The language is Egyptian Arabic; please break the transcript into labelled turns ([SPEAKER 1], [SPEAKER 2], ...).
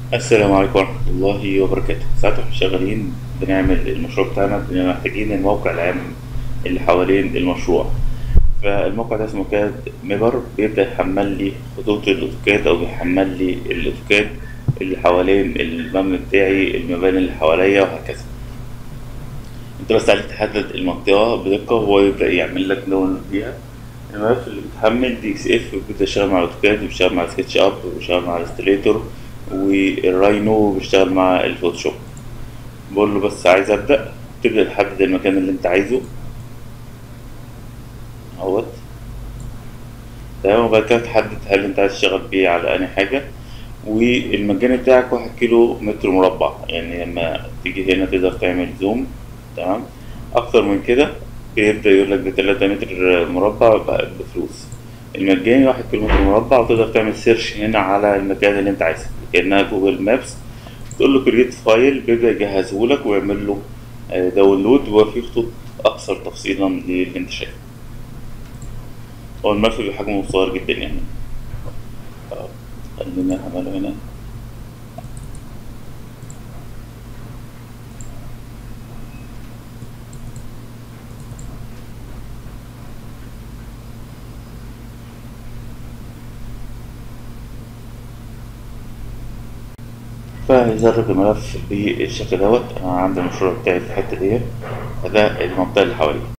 [SPEAKER 1] السلام عليكم ورحمة الله وبركاته ساعات واحنا شغالين بنعمل المشروع بتاعنا بنبقى محتاجين الموقع العام اللي حوالين المشروع فالموقع ده اسمه كاد ميبر بيبدأ يحمل لي خطوط الأوتوكاد أو بيحمل لي الأوتوكاد اللي حوالين المبنى بتاعي المباني اللي حواليا وهكذا انت بس عليك تحدد المنطقة بدقة وهو يبدأ يعمل لك لون فيها الملف اللي بيتحمل دي اكس اف بيبدأ يشتغل مع الاوتوكاد وبيشتغل مع سكتش اب وبيشتغل مع الاستريتور والراينو بيشتغل مع الفوتوشوب بقول له بس عايز ابدأ تبدأ تحدد المكان اللي انت عايزه اهوت تمام وبعد كده تحدد هل انت عايز تشتغل بيه على انهي حاجة والمجاني بتاعك واحد كيلو متر مربع يعني لما تيجي هنا تقدر تعمل زوم تمام اكتر من كده بيبدأ يقول لك بتلاتة متر مربع بفلوس المجاني واحد كيلو متر مربع وتقدر تعمل سيرش هنا على المكان اللي انت عايزه كأنها جوجل مابس تقول له كريت فايل بيبدأ يجهزه لك ويعمل له داونلود وفيه خطوط أكثر تفصيلا للي انت شايفه هو الملف بحجمه صغير جدا يعني خلينا نعمله هنا فهيزرب الملف بالشكل دوت انا عندي المشروع بتاعي في الحته ديت ده المنطقه اللي حواليه